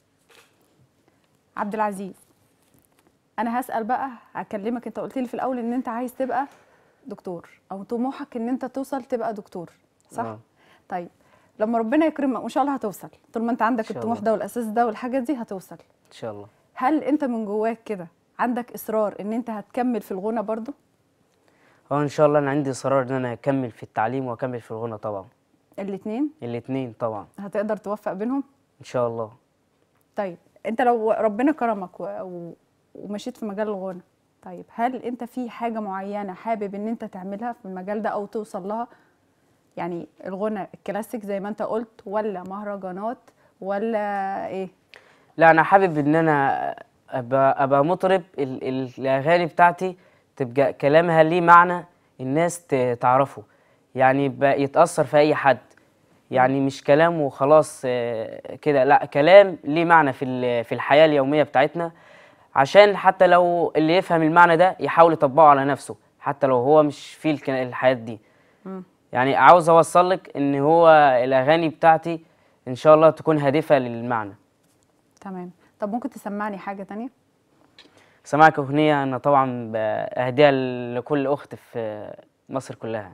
Speaker 1: عبد العزيز انا هسال بقى هكلمك انت قلت لي في الاول ان انت عايز تبقى دكتور او طموحك ان انت توصل تبقى دكتور صح
Speaker 2: آه.
Speaker 1: طيب لما ربنا يكرمك وان شاء الله هتوصل طول ما انت عندك
Speaker 2: شاء
Speaker 1: الطموح
Speaker 2: الله.
Speaker 1: ده والاساس ده والحاجات دي هتوصل
Speaker 2: ان شاء الله
Speaker 1: هل انت من جواك كده عندك اصرار ان انت هتكمل في الغنى برضو
Speaker 2: هو ان شاء الله انا عندي اصرار ان انا اكمل في التعليم واكمل في الغنى طبعا
Speaker 1: الاتنين
Speaker 2: الاتنين طبعا
Speaker 1: هتقدر توفق بينهم
Speaker 2: ان شاء الله
Speaker 1: طيب انت لو ربنا كرمك و... و... ومشيت في مجال الغنى طيب هل انت في حاجة معينة حابب ان انت تعملها في المجال ده او توصل لها يعني الغنى الكلاسيك زي ما انت قلت ولا مهرجانات ولا ايه
Speaker 2: لا انا حابب ان انا ابقى, أبقى مطرب ال ال الاغاني بتاعتي تبقى كلامها ليه معنى الناس ت- تعرفه يعني يبقى يتاثر في اي حد يعني مش كلام وخلاص آه، كده لا كلام ليه معنى في ال- في الحياه اليوميه بتاعتنا عشان حتى لو اللي يفهم المعنى ده يحاول يطبقه على نفسه حتى لو هو مش في الك- الحياه دي يعني عاوز اوصل لك ان هو الاغاني بتاعتي ان شاء الله تكون هادفه للمعنى
Speaker 1: تمام طب ممكن تسمعني حاجة تانية
Speaker 2: سمعك أغنية أنا طبعا بأهديها لكل أخت في مصر كلها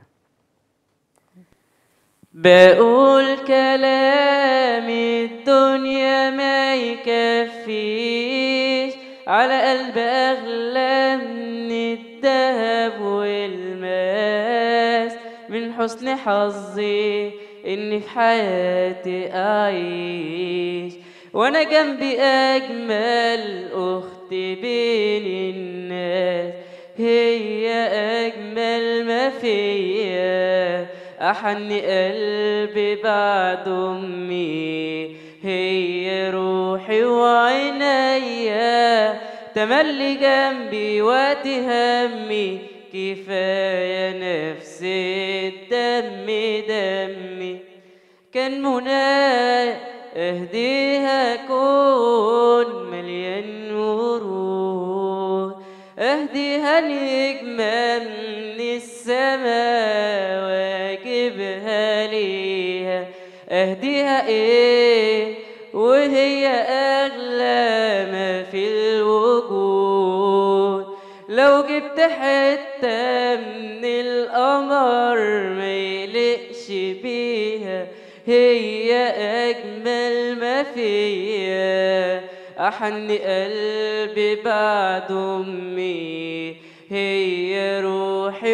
Speaker 3: بقول كلام الدنيا ما يكفيش على قلب أغلى من الذهب والماس من حسن حظي إني في حياتي أعيش وأنا جنبي أجمل أخت بين الناس هي أجمل ما فيا أحن قلبي بعد أمي هي روحي وعينيا تملي جنبي وقت همي كفاية نفس الدم دمي كان مناي اهديها كون مليان ورود اهديها نجمة من السماء واجيبها ليها اهديها ايه وهي اغلى ما في الوجود لو جبت حتة من القمر ما يلقش بيها هي أجمل ما فيا أحن قلبي بعد أمي هي روحي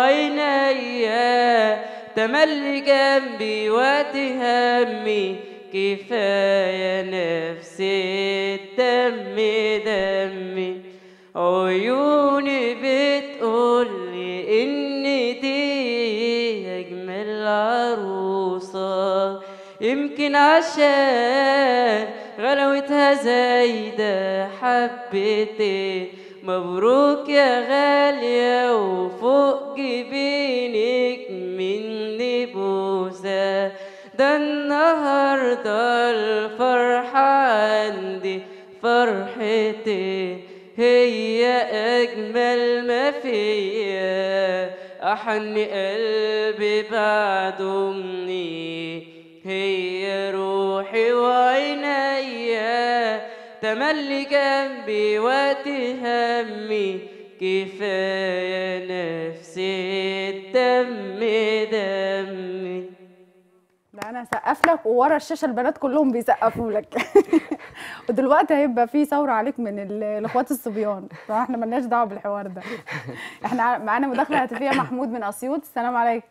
Speaker 3: وعينيا تملي جنبي وقت همي كفاية نفسي الدم دمي عيوني بتقولي إن دي أجمل عروسة يمكن عشان غلاوتها زايدة حبتين مبروك يا غالية وفوق جبينك مني بوسة ده النهاردة الفرحة عندي فرحتي هي أجمل ما فيا أحن قلبي بعد أمي هي روحي وعينيا تملي جنبي وقت همي كفاية نفسي الدم دمي
Speaker 1: ده انا هسقف لك وورا الشاشه البنات كلهم بيسقفوا لك ودلوقتي هيبقى في ثوره عليك من ال- الاخوات الصبيان فاحنا ملناش دعوه بالحوار ده احنا ع- معانا مداخله هاتفيه محمود من اسيوط السلام عليكم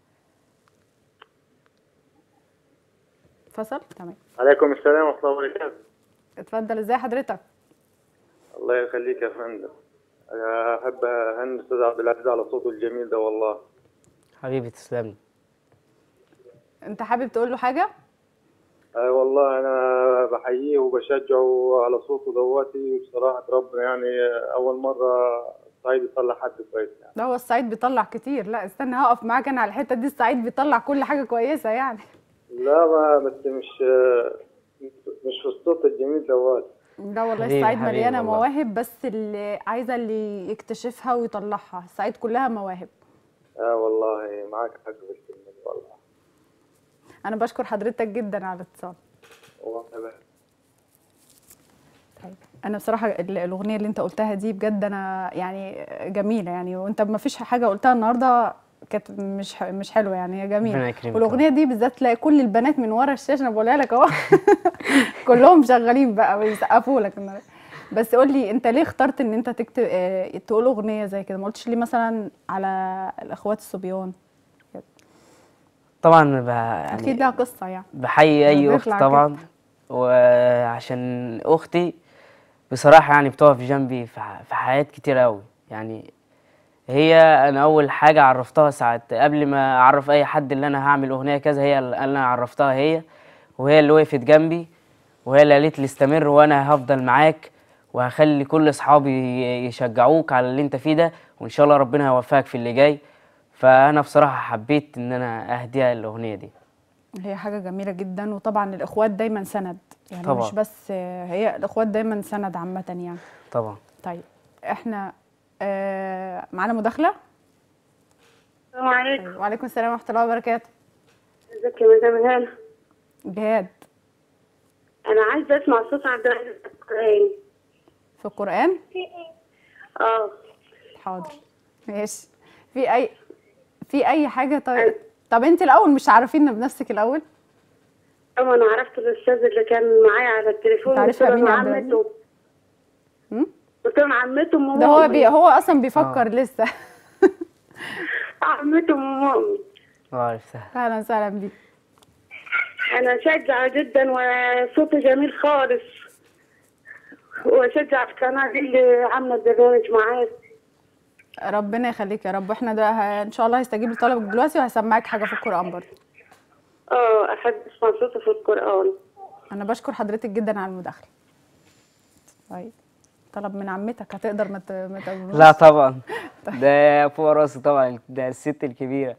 Speaker 1: فصل تمام
Speaker 5: عليكم السلام ورحمة الله وبركاته
Speaker 1: اتفضل ازي حضرتك
Speaker 5: الله يخليك يا فندم أنا أحب أهني الأستاذ عبد العزيز على صوته الجميل ده والله
Speaker 2: حبيبي تسلمي
Speaker 1: انت حابب تقول له حاجه
Speaker 5: أي والله أنا بحييه وبشجعه على صوته دواتي بصراحة ربنا يعني أول مرة صعيد يطلع حد كويس يعني
Speaker 1: ده هو الصعيد بيطلع كتير لا استنى هقف معاك انا على الحته دي الصعيد بيطلع كل حاجه كويسه يعني
Speaker 5: لا ما بس مش مش في الصوت الجميل دوات
Speaker 1: لا والله
Speaker 2: حبيبي-
Speaker 1: الصعيد
Speaker 2: حبيبي
Speaker 1: مليانه
Speaker 2: والله.
Speaker 1: مواهب بس اللي عايزه اللي يكتشفها ويطلعها الصعيد كلها مواهب
Speaker 5: اه والله معاك حق في الكلمة دي والله
Speaker 1: انا بشكر حضرتك جدا على الاتصال
Speaker 5: والله
Speaker 1: طيب انا بصراحه ال- الاغنيه اللي انت قلتها دي بجد انا يعني جميله يعني وانت ما فيش حاجه قلتها النهارده كانت مش ح- مش حلوه يعني هي
Speaker 2: ربنا
Speaker 1: جميله
Speaker 2: يكرمك
Speaker 1: والاغنيه دي بالذات تلاقي كل البنات من ورا الشاشه انا بقولها لك اهو كلهم شغالين بقى ويسقفوا لك النهاردة. بس قول لي انت ليه اخترت ان انت تكتب اه تقول اغنيه زي كده ما قلتش ليه مثلا على الاخوات الصبيان
Speaker 2: طبعا ب... يعني
Speaker 1: اكيد لها قصه يعني
Speaker 2: بحيي اي
Speaker 1: بيطلع
Speaker 2: اخت
Speaker 1: كده.
Speaker 2: طبعا وعشان اختي بصراحه يعني بتقف جنبي في ح- في حاجات كتير قوي يعني هي انا اول حاجه عرفتها ساعه قبل ما اعرف اي حد اللي انا هعمل اغنيه كذا هي اللي انا عرفتها هي وهي اللي وقفت جنبي وهي اللي قالت لي استمر وانا هفضل معاك وهخلي كل اصحابي ي- يشجعوك على اللي انت فيه ده وان شاء الله ربنا هيوفقك في اللي جاي فانا بصراحه حبيت ان انا اهديها الاغنيه دي
Speaker 1: هي حاجة جميلة جدا وطبعا الإخوات دايما سند يعني
Speaker 2: طبعا.
Speaker 1: مش بس هي الإخوات دايما سند عامة يعني
Speaker 2: طبعا
Speaker 1: طيب احنا آه معانا مداخلة
Speaker 7: السلام عليكم
Speaker 1: طيب. وعليكم السلام ورحمة الله وبركاته
Speaker 7: ازيك يا مدام هاله
Speaker 1: جهاد
Speaker 7: انا عايزه اسمع صوت عبد العزيز القرآن
Speaker 1: في القرآن
Speaker 7: اه
Speaker 1: حاضر ماشي في أي في أي حاجة طيب طب أنت الأول مش عارفين بنفسك الأول
Speaker 7: اما انا عرفت الاستاذ اللي كان معايا على التليفون
Speaker 1: تعرفها
Speaker 7: قلت له
Speaker 1: مين يا
Speaker 7: أنا
Speaker 1: عبد العزيز؟
Speaker 7: عمته
Speaker 1: هم؟
Speaker 7: قلت له أنا عمته ام
Speaker 1: ده هو
Speaker 7: مؤمن.
Speaker 1: بي هو أصلا بيفكر لسه
Speaker 7: عمته ام مؤمن
Speaker 2: الله يعرف سهل
Speaker 1: أهلا وسهلا بيك
Speaker 7: انا اشجع جدا وصوته جميل خالص واشجع القناه دي اللي عامله البرنامج معاك
Speaker 1: ربنا يخليك يا رب احنا ده ه- ان شاء الله هيستجيب لطلبك دلوقتي وهسمعك حاجه في القران برضه
Speaker 7: اه احب اسمع صوته في القران
Speaker 1: انا بشكر حضرتك جدا على المداخله طيب طلب من عمتك هتقدر ما ت- ما تقولوش؟
Speaker 2: لا طبعا ده فوق راسي طبعا ده الست الكبيرة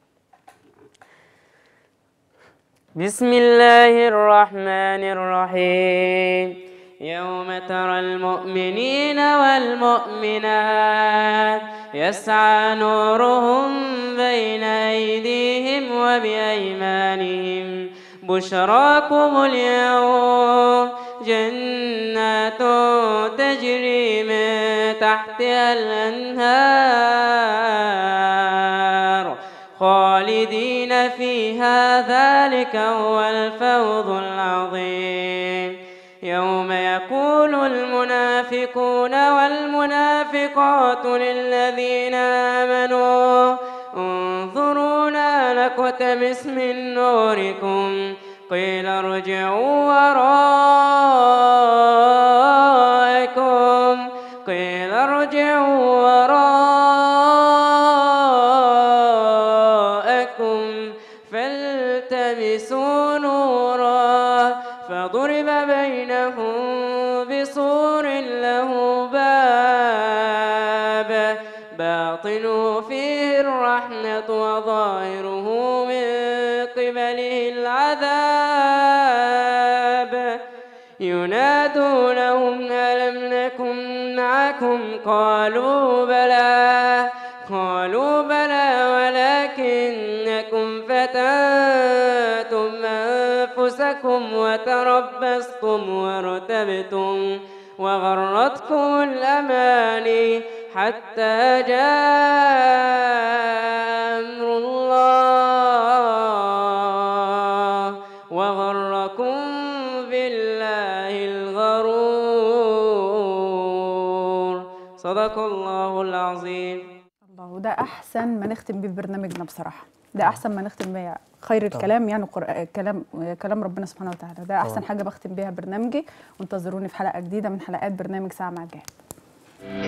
Speaker 2: بسم الله الرحمن الرحيم يوم ترى المؤمنين والمؤمنات يسعى نورهم بين أيديهم وبأيمانهم بشراكم اليوم جنات تجري من تحتها الأنهار خالدين فيها ذلك هو الفوز العظيم يوم يقول المنافقون والمنافقات للذين آمنوا انظرونا نقتبس من نوركم قيل ارجعوا وراءكم قيل ارجعوا وراءكم فالتمسوا نورا فضرب بينهم بسور له باب باطن فيه الرحمة وظاهره من قبله العذاب ينادونهم ألم نكن معكم قالوا بلى قالوا بلى ولكنكم فتنتم أنفسكم وتربصتم وارتبتم وغرتكم الأماني حتى جاء أمر الله وغركم بالله الغرور صدق الله العظيم
Speaker 1: الله وده احسن ما نختم بيه برنامجنا بصراحه ده احسن ما نختم بيه خير الكلام يعني قر... كلام كلام ربنا سبحانه وتعالى ده احسن حاجه بختم بيها برنامجي وانتظروني في حلقه جديده من حلقات برنامج ساعه مع الجهاد